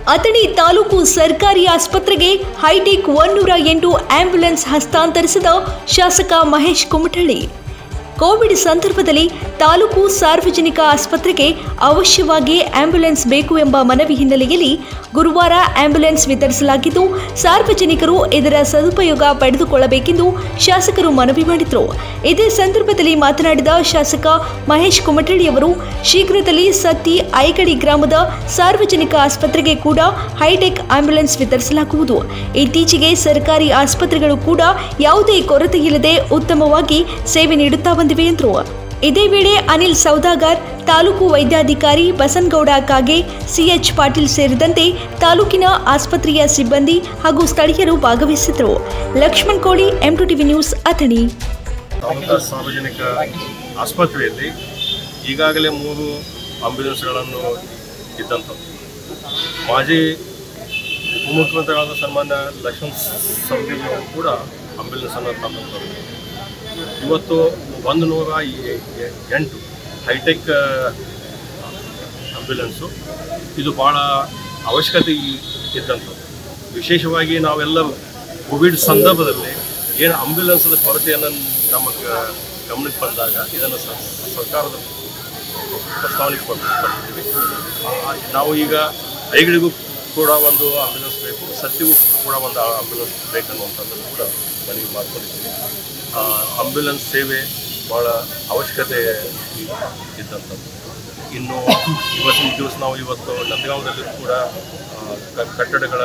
ಅಥಣಿ ತಾಲೂಕು ಸರ್ಕಾರಿ ಆಸ್ಪತ್ರೆಗೆ ಹೈಟೆಕ್ ಒನ್ನೂರ ಎಂಟು ಆಂಬ್ಯುಲೆನ್ಸ್ ಹಸ್ತಾಂತರಿಸಿದ ಶಾಸಕ ಮಹೇಶ್ ಕುಮಟಳ್ಳಿ ಕೋವಿಡ್ ಸಂದರ್ಭದಲ್ಲಿ ತಾಲೂಕು ಸಾರ್ವಜನಿಕ ಆಸ್ಪತ್ರೆಗೆ ಅವಶ್ಯವಾಗಿ ಆಂಬ್ಯುಲೆನ್ಸ್ ಬೇಕು ಎಂಬ ಮನವಿ ಹಿನ್ನೆಲೆಯಲ್ಲಿ ಗುರುವಾರ ಆಂಬ್ಯುಲೆನ್ಸ್ ವಿತರಿಸಲಾಗಿದ್ದು ಸಾರ್ವಜನಿಕರು ಇದರ ಸದುಪಯೋಗ ಪಡೆದುಕೊಳ್ಳಬೇಕೆಂದು ಶಾಸಕರು ಮನವಿ ಮಾಡಿದರು ಇದೇ ಸಂದರ್ಭದಲ್ಲಿ ಮಾತನಾಡಿದ ಶಾಸಕ ಮಹೇಶ್ ಕುಮಟಳ್ಳಿಯವರು ಶೀಘ್ರದಲ್ಲಿ ಸತ್ತಿ ಐಗಡಿ ಗ್ರಾಮದ ಸಾರ್ವಜನಿಕ ಆಸ್ಪತ್ರೆಗೆ ಕೂಡ ಹೈಟೆಕ್ ಆಂಬ್ಯುಲೆನ್ಸ್ ವಿತರಿಸಲಾಗುವುದು ಇತ್ತೀಚೆಗೆ ಸರ್ಕಾರಿ ಆಸ್ಪತ್ರೆಗಳು ಕೂಡ ಯಾವುದೇ ಕೊರತೆಯಿಲ್ಲದೆ ಉತ್ತಮವಾಗಿ ಸೇವೆ ನೀಡುತ್ತಾ ಬಂದಿವೆ ಎಂದರು ಇದೇ ವೇಳೆ ಅನಿಲ್ ಸೌದಾಗರ್ ತಾಲೂಕು ವೈದ್ಯಾಧಿಕಾರಿ ಬಸನಗೌಡ ಕಾಗೆ ಸಿಎಚ್ ಪಾಟೀಲ್ ಸೇರಿದಂತೆ ತಾಲೂಕಿನ ಆಸ್ಪತ್ರೆಯ ಸಿಬ್ಬಂದಿ ಹಾಗೂ ಸ್ಥಳೀಯರು ಭಾಗವಹಿಸಿದ್ದರು Lakshman Koli M two TV news Athani taluka ಸಾರ್ವಜನಿಕ ಆಸ್ಪತ್ರೆಯಲ್ಲಿ ಈಗಾಗಲೇ ಮೂರು ಆಂಬ್ಯುಲೆನ್ಸ್ಗಳನ್ನು ಇದ್ದಂಥದ್ದು ಮಾಜಿ ಉಪಮುಖ್ಯಮಂತ್ರಿಗಳಾದ ಸನ್ಮಾನ್ಯ ಲಕ್ಷ್ಮಣ್ ಸವದಿ ಅವರು ಕೂಡ ಆಂಬ್ಯುಲೆನ್ಸನ್ನು ತಂದಂಥದ್ದು ಇವತ್ತು ಒಂದು ನೂರ ಎ- ಎ- ಎಂಟು ಹೈಟೆಕ್ ಆಂಬ್ಯುಲೆನ್ಸು ಇದು ಭಾಳ ಅವಶ್ಯಕತೆ ಇ- ಇದ್ದಂಥದ್ದು ವಿಶೇಷವಾಗಿ ನಾವೆಲ್ಲರೂ ಕೋವಿಡ್ ಸಂದರ್ಭದಲ್ಲಿ ಏನು ಆಂಬ್ಯುಲೆನ್ಸ್ದ ಕೊರತೆಯನ್ನು ನಮ್ಮ ಗ- ಗಮನಕ್ಕೆ ಬಂದಾಗ ಇದನ್ನು ಸ- ಸರ್ಕಾರದ ಪ್ರಸ್ತಾವನೆಗೆ ಬಂದು ಬಂದಿದ್ದೀವಿ ಆ, ನಾವು ಈಗ ಐಗಳಿಗೂ ಕೂಡ ಒಂದು ಆಂಬ್ಯುಲೆನ್ಸ್ ಬೇಕು ಸತ್ಯಗೂ ಕೂಡ ಒಂದು ಆಂಬ್ಯುಲೆನ್ಸ್ ಬೇಕನ್ನುವಂಥದ್ದನ್ನು ಕೂಡ ಮನವಿ ಮಾಡ್ಕೊಂಡಿದ್ದೀವಿ ಆ, ಆಂಬ್ಯುಲೆನ್ಸ್ ಸೇವೆ ಭಾಳ ಅವಶ್ಯಕತೆ ಇ- ಇದ್ದಂಥದ್ದು ಇನ್ನು ಇವತ್ತಿನ ದಿವಸ ನಾವು ಇವತ್ತು ನಂದಗಾಂವದಲ್ಲಿ ಕೂಡ ಆ, ಕ- ಕಟ್ಟಡಗಳ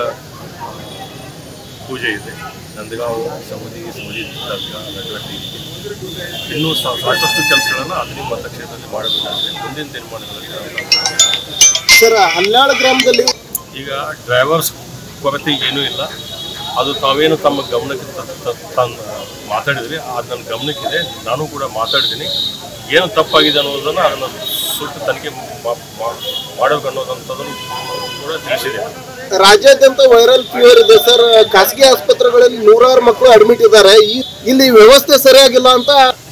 ಪೂಜೆ ಇದೆ ನಂದಗಾಂವ್ ಸಮಿತಿ ಸಮಿತಿ ದರ್ಗಾ ನಗರಟ್ಟಿ ಇನ್ನೂ ಸಾ- ಸಾಕಷ್ಟು ಕೆಲಸಗಳನ್ನು ಅದನ್ನೇ ಮತಕ್ಷೇತ್ರದಲ್ಲಿ ಮಾಡಬೇಕಾಗಿದೆ ಮುಂದಿನ ತೀರ್ಮಾನಗಳಲ್ಲಿ ನಾವು ಸರ್ ಹನ್ನೆರಡು ಗ್ರಾಮದಲ್ಲಿ ಈಗ ಡ್ರೈವರ್ಸ್ ಕೊರತೆ ಏನೂ ಇಲ್ಲ ಅದು ತಾವೇನು ತಮ್ಮ ಗಮನಕ್ಕೆ ತ- ತ- ತಂದು ಮಾತಾಡಿದ್ರಿ ಅದು ನನ್ನ ಗಮನಕ್ಕಿದೆ ನಾನು ಕೂಡ ಮಾತಾಡಿದ್ದೀನಿ ಏನು ತಪ್ಪಾಗಿದೆ ಅನ್ನೋದನ್ನು ಅದನ್ನು ಸೂಕ್ತ ತನಿಖೆ ಮಾ- ಮಾ- ಮಾಡಬೇಕು ಅನ್ನೋದಂಥದ್ದನ್ನು ಕೂಡ ತಿಳಿಸಿದೆ ರಾಜ್ಯಾದ್ಯಂತ ವೈರಲ್ ಫೀವರ್ ಇದೆ ಸರ್ ಖಾಸಗಿ ಆಸ್ಪತ್ರೆಗಳಲ್ಲಿ ನೂರಾರು ಮಕ್ಕಳು ಅಡ್ಮಿಟ್ ಇದ್ದಾರೆ ಈ- ಇಲ್ಲಿ ವ್ಯವಸ್ಥೆ ಸರಿಯಾಗಿಲ್ಲ ಅಂತ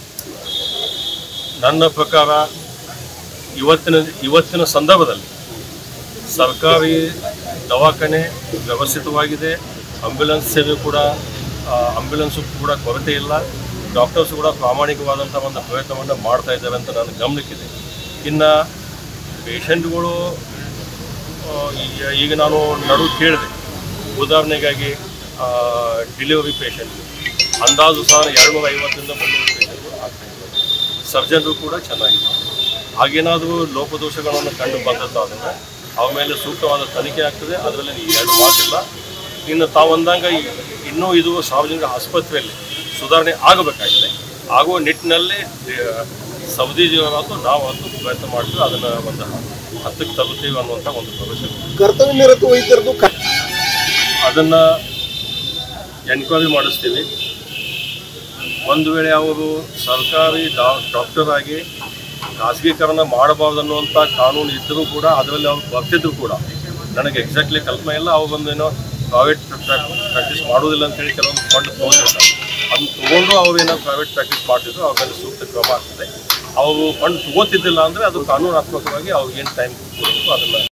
ನನ್ನ ಪ್ರಕಾರ ಇವತ್ತಿನ ಇವತ್ತಿನ ಸಂದರ್ಭದಲ್ಲಿ ಸರ್ಕಾರಿ ದವಾಖಾನೆ ವ್ಯವಸ್ಥಿತವಾಗಿದೆ ಆಂಬ್ಯುಲೆನ್ಸ್ ಸೇವೆ ಕೂಡ ಆಂಬ್ಯುಲೆನ್ಸು ಕೂಡ ಕೊರತೆ ಇಲ್ಲ ಡಾಕ್ಟರ್ಸ್ ಕೂಡ ಪ್ರಾಮಾಣಿಕವಾದಂಥ ಒಂದು ಪ್ರಯತ್ನವನ್ನು ಮಾಡ್ತಾ ಇದ್ದಾರೆ ಅಂತ ನನ್ನ ಗಮನಕ್ಕಿದೆ ಇನ್ನು ಪೇಷಂಟ್ಗಳು ಆ, ಈಗ ಈಗ ನಾನು ನಡು ಕೇಳಿದೆ ಉದಾಹರಣೆಗಾಗಿ ಡಿಲಿವರಿ ಪೇಷಂಟ್ ಅಂದಾಜು ಸಹ ಎರಡು ನೂರ ಐವತ್ತರಿಂದ ಮುನ್ನೂರು ಪೇಷಂಟ್ಗಳು ಆಗ್ತಾ ಇದ್ದಾರೆ ಸರ್ಜನ್ರು ಕೂಡ ಚೆನ್ನಾಗಿದೆ ಹಾಗೇನಾದರೂ ಲೋಪದೋಷಗಳನ್ನು ಕಂಡು ಬಂದದ್ದಾದರೆ ಅವ ಮೇಲೆ ಸೂಕ್ತವಾದ ತನಿಖೆ ಆಗ್ತದೆ ಅದರಲ್ಲಿ ಎರಡು ಮಾತಿಲ್ಲ ಇನ್ನು ತಾವಂದಂಗ ಈ- ಇನ್ನೂ ಇದು ಸಾರ್ವಜನಿಕ ಆಸ್ಪತ್ರೆಯಲ್ಲಿ ಸುಧಾರಣೆ ಆಗಬೇಕಾಗಿದೆ ಆಗುವ ನಿಟ್ಟಿನಲ್ಲಿ ದೇ- ಸವದಿಜಿಯವರಾತು ನಾವು ಅದು ಪ್ರಯತ್ನ ಮಾಡ್ತೀವಿ ಅದನ್ನು ಒಂದು ಹತ್ತಕ್ಕೆ ತಲುಪ್ತೀವಿ ಅನ್ನುವಂಥ ಒಂದು ಭರವಸೆ ಇದೆ. ಕರ್ತವ್ಯ ನಿರತ ವೈದ್ಯರದು ಕ- ಅದನ್ನು ಎನ್ಕ್ವೈರಿ ಮಾಡಿಸ್ತೀವಿ ಒಂದು ವೇಳೆ ಅವರು ಸರ್ಕಾರಿ ಡಾ ಡಾಕ್ಟರ್ ಆಗಿ ಖಾಸಗೀಕರಣ ಮಾಡಬಾರ್ದು ಅನ್ನುವಂಥ ಕಾನೂನು ಇದ್ದರೂ ಕೂಡ ಅದರಲ್ಲಿ ಅವ್ರು ಬರ್ತಿದ್ರು ಕೂಡ ನನಗೆ ಎಕ್ಸಾಕ್ಟ್ಲಿ ಕಲ್ಪನೆ ಇಲ್ಲ ಅವ್ರು ಬಂದೇನೋ ಪ್ರೈವೇಟ್ ಪ್ರಾಕ್ಟೀಸ್ ಮಾಡೋದಿಲ್ಲ ಅಂತೇಳಿ ಕೆಲವೊಂದು ಫಂಡ್ ತೊಗೊಂಡಿರ್ತಾರೆ ಅದನ್ನು ತೊಗೊಂಡು ಅವ್ರೇನೋ ಪ್ರೈವೇಟ್ ಪ್ರಾಕ್ಟೀಸ್ ಮಾಡ್ತಿದ್ರು ಅವ್ರ ಮೇಲೆ ಸೂಕ್ತ ಕ್ರಮ ಆಗ್ತದೆ ಅವರು ಫಂಡ್ ತೊಗೋತಿದ್ದಿಲ್ಲ ಅಂದರೆ ಅದು ಕಾನೂನಾತ್ಮಕವಾಗಿ ಅವ್ರಿಗೆ ಏನು ಟೈಮ್ ಕೊಡಬೇಕು ಅದನ್ನು